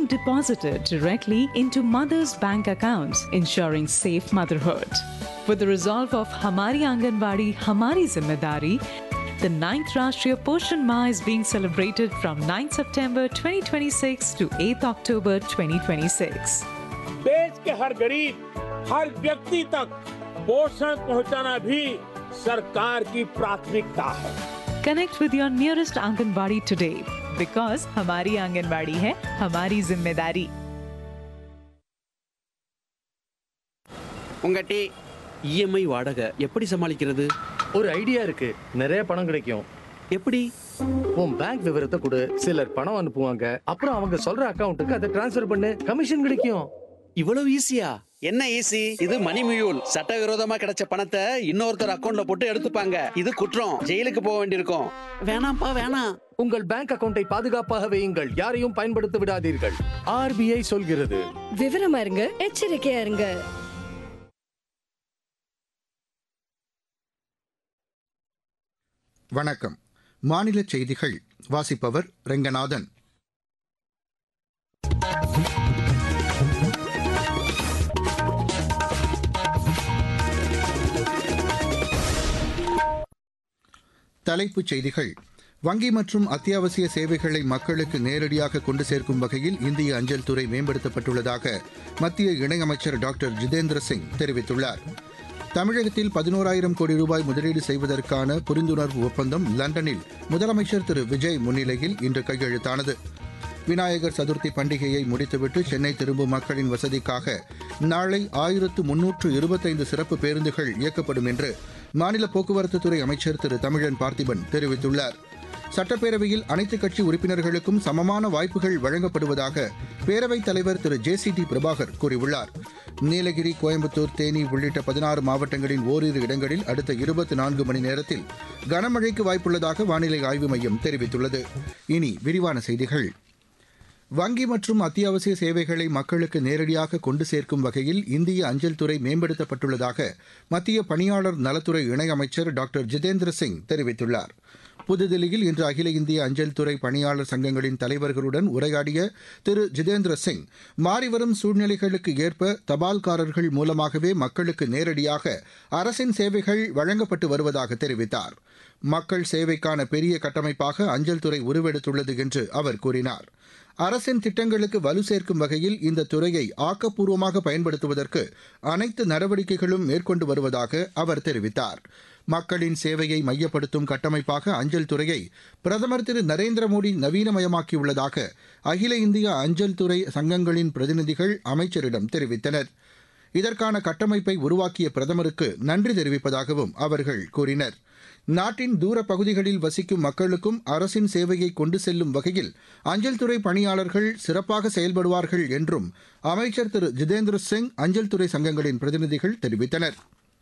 being deposited directly into mothers' bank accounts, ensuring safe motherhood. With the resolve of Hamari Anganwadi Hamari Zimmedari, the 9th Rashtriya Poshan Ma is being celebrated from 9th September 2026 to 8th October 2026. देश के हर गरीब हर व्यक्ति तक पोषण पहुंचाना भी सरकार की प्राथमिकता है Connect with your nearest Anganwadi today because Hamari Anganwadi hai Hamari Zimmedari. உங்க டீ இஎம்ஐ வாடகை எப்படி சமாளிக்கிறது ஒரு ஐடியா இருக்கு நிறைய பணம் கிடைக்கும் எப்படி உன் பேங்க் விவரத்தை கொடு சிலர் பணம் அனுப்புவாங்க அப்புறம் அவங்க சொல்ற அக்கவுண்ட்டுக்கு அதை டிரான்ஸ்ஃபர் பண்ணு கமிஷன் கிடைக்கும் இவ்வளவு ஈஸியா என்ன ஈஸி இது மணி மியூல் சட்டவிரோதமா கிடைச்ச பணத்தை இன்னொருத்தர் அக்கவுண்ட்ல போட்டு எடுத்துப்பாங்க இது குற்றம் ஜெயிலுக்கு போக வேண்டியிருக்கும் வேணாம்ப்பா வேணாம் உங்கள் பேங்க் அக்கவுண்டை பாதுகாப்பாக வையுங்கள் யாரையும் பயன்படுத்த விடாதீர்கள் ஆர்பிஐ சொல்கிறது விவரமா இருங்க எச்சரிக்கையா இருங்க வணக்கம் மாநில செய்திகள் வாசிப்பவர் ரெங்கநாதன் தலைப்புச் செய்திகள் வங்கி மற்றும் அத்தியாவசிய சேவைகளை மக்களுக்கு நேரடியாக கொண்டு சேர்க்கும் வகையில் இந்திய அஞ்சல் துறை மேம்படுத்தப்பட்டுள்ளதாக மத்திய இணையமைச்சர் டாக்டர் ஜிதேந்திர சிங் தெரிவித்துள்ளார் தமிழகத்தில் பதினோராயிரம் கோடி ரூபாய் முதலீடு செய்வதற்கான புரிந்துணர்வு ஒப்பந்தம் லண்டனில் முதலமைச்சர் திரு விஜய் முன்னிலையில் இன்று கையெழுத்தானது விநாயகர் சதுர்த்தி பண்டிகையை முடித்துவிட்டு சென்னை திரும்பும் மக்களின் வசதிக்காக நாளை ஆயிரத்து முன்னூற்று இருபத்தைந்து சிறப்பு பேருந்துகள் இயக்கப்படும் என்று மாநில போக்குவரத்துத்துறை அமைச்சர் திரு தமிழன் பார்த்திபன் தெரிவித்துள்ளார் சட்டப்பேரவையில் அனைத்துக் கட்சி உறுப்பினர்களுக்கும் சமமான வாய்ப்புகள் வழங்கப்படுவதாக பேரவைத் தலைவர் Thiru J C D Prabhakar கூறியுள்ளார் நீலகிரி கோயம்புத்தூர் தேனி உள்ளிட்ட பதினாறு மாவட்டங்களின் ஓரிரு இடங்களில் அடுத்த இருபத்தி நான்கு மணி நேரத்தில் கனமழைக்கு வாய்ப்புள்ளதாக வானிலை ஆய்வு மையம் தெரிவித்துள்ளது இனி விரிவான செய்திகள் வங்கி மற்றும் அத்தியாவசிய சேவைகளை மக்களுக்கு நேரடியாக கொண்டு சேர்க்கும் வகையில் இந்திய அஞ்சல் துறை மேம்படுத்தப்பட்டுள்ளதாக மத்திய பணியாளர் நலத்துறை இணையமைச்சர் டாக்டர் ஜிதேந்திர சிங் தெரிவித்துள்ளார் புதுதில்லியில் இன்று அகில இந்திய அஞ்சல் துறை பணியாளர் சங்கங்களின் தலைவர்களுடன் உரையாடிய திரு ஜிதேந்திர சிங் மாறிவரும் சூழ்நிலைகளுக்கு ஏற்ப தபால்காரர்கள் மூலமாகவே மக்களுக்கு நேரடியாக அரசின் சேவைகள் வழங்கப்பட்டு வருவதாக தெரிவித்தார் மக்கள் சேவைக்கான பெரிய கட்டமைப்பாக அஞ்சல் துறை உருவெடுத்துள்ளது என்று அவர் கூறினார் அரசின் திட்டங்களுக்கு வலு சேர்க்கும் வகையில் இந்த துறையை ஆக்கப்பூர்வமாக பயன்படுத்துவதற்கு அனைத்து நடவடிக்கைகளும் மேற்கொண்டு வருவதாக அவர் தெரிவித்தார் மக்களின் சேவையை மையப்படுத்தும் கட்டமைப்பாக அஞ்சல் துறையை பிரதமர் திரு நரேந்திர மோடி நவீனமயமாக்கியுள்ளதாக அகில இந்திய அஞ்சல் துறை சங்கங்களின் பிரதிநிதிகள் அமைச்சரிடம் தெரிவித்தனர் இதற்கான கட்டமைப்பை உருவாக்கிய பிரதமருக்கு நன்றி தெரிவிப்பதாகவும் அவர்கள் கூறினர் நாட்டின் தூர பகுதிகளில் வசிக்கும் மக்களுக்கும் அரசின் சேவையை கொண்டு செல்லும் வகையில் அஞ்சல் துறை பணியாளர்கள் சிறப்பாக செயல்படுவார்கள் என்றும் அமைச்சர் திரு ஜிதேந்திர சிங் அஞ்சல் துறை சங்கங்களின் பிரதிநிதிகள் தெரிவித்தனர்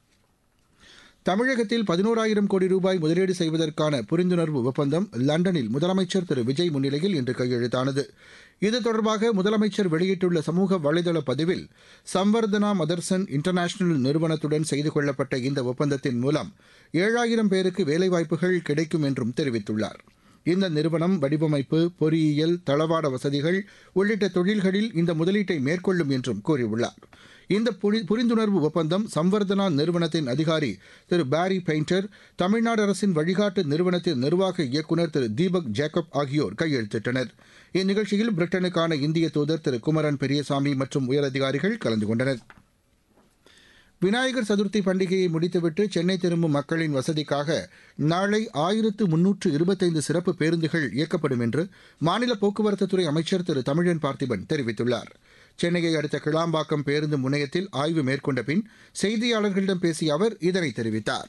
தமிழகத்தில் பதினோராயிரம் கோடி ரூபாய் முதலீடு செய்வதற்கான புரிந்துணர்வு ஒப்பந்தம் லண்டனில் முதலமைச்சர் திரு விஜய் முன்னிலையில் இன்று கையெழுத்தானது இது தொடர்பாக முதலமைச்சர் வெளியிட்டுள்ள சமூக வலைதள பதிவில் சம்வர்தனா மதர்சன் இன்டர்நேஷனல் நிறுவனத்துடன் செய்து கொள்ளப்பட்ட இந்த ஒப்பந்தத்தின் மூலம் ஏழாயிரம் பேருக்கு வேலைவாய்ப்புகள் கிடைக்கும் என்றும் தெரிவித்துள்ளார் இந்த நிறுவனம் வடிவமைப்பு பொறியியல் தளவாட வசதிகள் உள்ளிட்ட தொழில்களில் இந்த முதலீட்டை மேற்கொள்ளும் என்றும் கூறியுள்ளார் இந்த புரி- புரிந்துணர்வு ஒப்பந்தம் சம்வர்தனா நிறுவனத்தின் அதிகாரி திரு பாரி பெயிண்டர் தமிழ்நாடு அரசின் வழிகாட்டு நிறுவனத்தின் நிர்வாக இயக்குநர் திரு தீபக் ஜேக்கப் ஆகியோர் கையெழுத்திட்டனர் இந்நிகழ்ச்சியில் பிரிட்டனுக்கான இந்திய தூதர் திரு குமரன் பெரியசாமி மற்றும் உயரதிகாரிகள் கலந்து கொண்டனர் விநாயகர் சதுர்த்தி பண்டிகையை முடித்துவிட்டு சென்னை திரும்பும் மக்களின் வசதிக்காக நாளை ஆயிரத்து முன்னூற்று இருபத்தைந்து சிறப்பு பேருந்துகள் இயக்கப்படும் என்று மாநில போக்குவரத்துத்துறை அமைச்சர் திரு தமிழன் பார்த்திபன் தெரிவித்துள்ளார் சென்னையை அடுத்த கிளாம்பாக்கம் பேருந்து முனையத்தில் ஆய்வு மேற்கொண்ட பின் செய்தியாளர்களிடம் பேசிய அவர் இதனை தெரிவித்தார்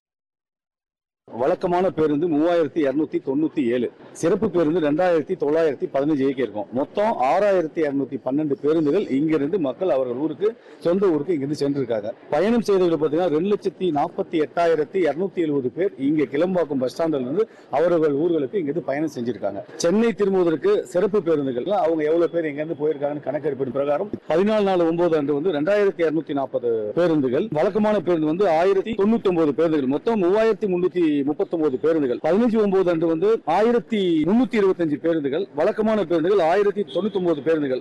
வழக்கமான பேருந்து மூவாயிரத்தி இருநூத்தி தொண்ணூத்தி ஏழு சிறப்பு பேருந்து ரெண்டாயிரத்தி தொள்ளாயிரத்தி பதினஞ்சு இயக்கி இருக்கும் மொத்தம் ஆறாயிரத்தி இருநூத்தி பன்னெண்டு பேருந்துகள் இங்கிருந்து மக்கள் அவர்கள் ஊருக்கு சொந்த ஊருக்கு இங்கிருந்து சென்றிருக்காங்க பயணம் செய்தவர்கள் பார்த்தீங்கன்னா ரெண்டு லட்சத்தி நாற்பத்தி எட்டாயிரத்தி இருநூத்தி எழுபது பேர் இங்க கிளம்பாக்கம் பஸ் ஸ்டாண்டில் இருந்து அவர்கள் ஊர்களுக்கு இங்கிருந்து பயணம் செஞ்சிருக்காங்க சென்னை திரும்புவதற்கு சிறப்பு பேருந்துகள் அவங்க எவ்வளவு பேர் இங்கிருந்து போயிருக்காங்கன்னு கணக்கெடுப்பின் பிரகாரம் பதினாலு நாலு ஒன்பது அன்று வந்து ரெண்டாயிரத்தி இருநூத்தி நாற்பது பேருந்துகள் வழக்கமான பேருந்து வந்து ஆயிரத்தி தொண்ணூத்தி ஒன்பது பேருந்துகள் மொத்தம் மூவாயிரத்தி முன்னூத்தி முப்பத்தி ஒன்பது பேருந்துகள் பதினஞ்சு ஒன்பது அன்று வந்து ஆயிரத்தி முன்னூத்தி இருபத்தஞ்சு பேருந்துகள் வழக்கமான பேருந்துகள் ஆயிரத்தி தொண்ணூத்தி ஒன்பது பேருந்துகள்